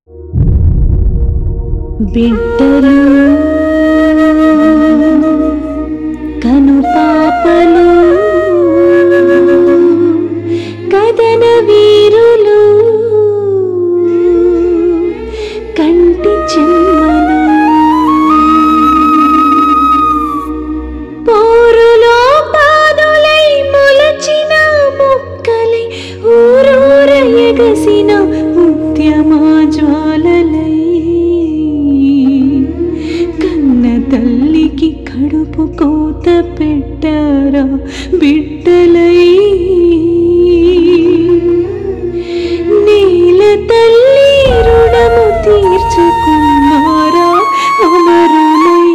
బిడ్డలు కను పాపలు కదన వీరులు కంటి చెమ్మలు పోరులో పాదులై మొలచిన మొక్కలై ఊరూర ఎగసిన ముత్యమా జ్వాలలై కన్న తల్లికి కడుపు కోత పెట్టారా బిడ్డలై నీల తల్లి రుణము తీర్చుకున్నారా అమరులై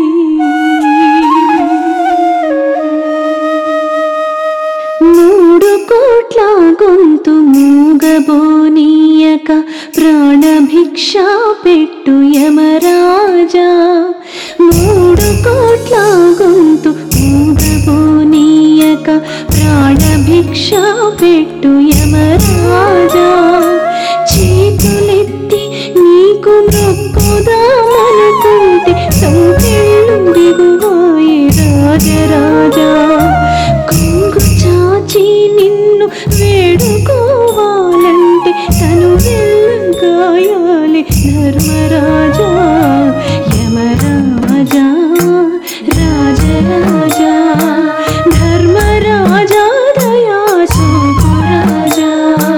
మూడు కోట్ల గొంతు మూగబోనీయక ప్రాణభిక్ష పెట్టు యమరాజా మూడు కోట్ల గొంతు మూగబోనీయక ప్రాణభిక్ష పెట్టు యమరాజా చేతులెత్తి నీకు మొక్కుదామనుకుంటే సంకెళ్ళు దిగువాయే రాజరాజా కొంగు చాచి నిన్ను వేడుకోవాలంటే తను వెళ్ళగాయాలి ధర్మరాజా యమరాజా రాజరాజా ధర్మరాజా దయా చూపు రాజా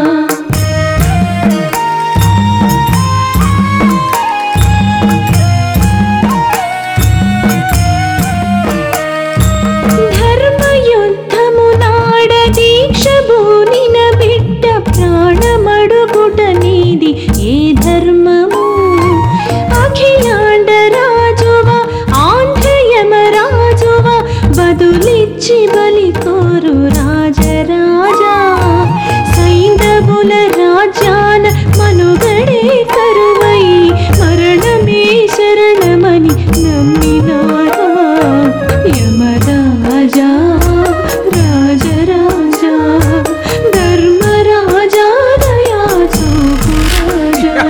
ధర్మయుద్ధము నాడ దీక్ష బూనిన బిడ్డ ప్రాణమడుగుట నీది ఏ ధర్మము అఖిలాండ రాజువా ఆంధ్రయమ రాజువా బదులిచ్చి బలి కోరు రాజరాజా సైంధవుల రాజ్యాన మనుగడే కరువై మరణమే శరణమని నమ్మినారా యమరాజా రాజరాజా ధర్మరాజా దయా చూపు రాజా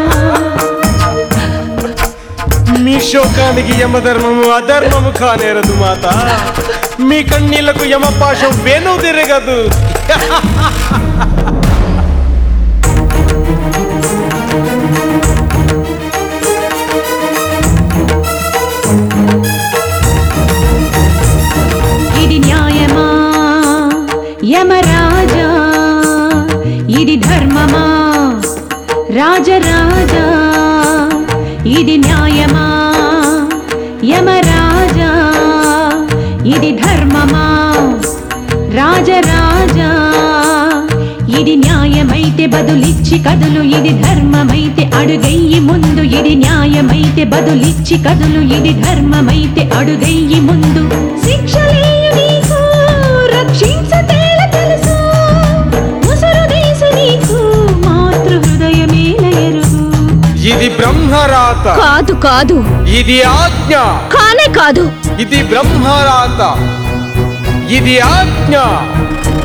మీ శోకానికి యమధర్మము అధర్మము కానేరదు మాత మీ కన్నీళ్లకు యమపాశం వేణు తిరగదు ఇది న్యాయమా యమరాజా ఇది ధర్మమా రాజరాజా ఇది న్యాయమా యమరాజా ఇది ధర్మమా రాజరాజా ఇది న్యాయమైతే బదులిచ్చి కదులు ఇది ధర్మమైతే అడుగయ్యి ముందు ఇది న్యాయమైతే బదులిచ్చి కదులు ఇది ధర్మమైతే అడుగయ్యి ముందు శిక్షలేయు నీకు రక్షించతేల తెలుసు ముసరు దేశ నీకు మాతృ హృదయమేల ఎరుగు ఇది బ్రహ్మరాత కాదు కాదు ఇది ఆజ్ఞ కానే కాదు ఇది బ్రహ్మరాత ఇది ఆజ్ఞ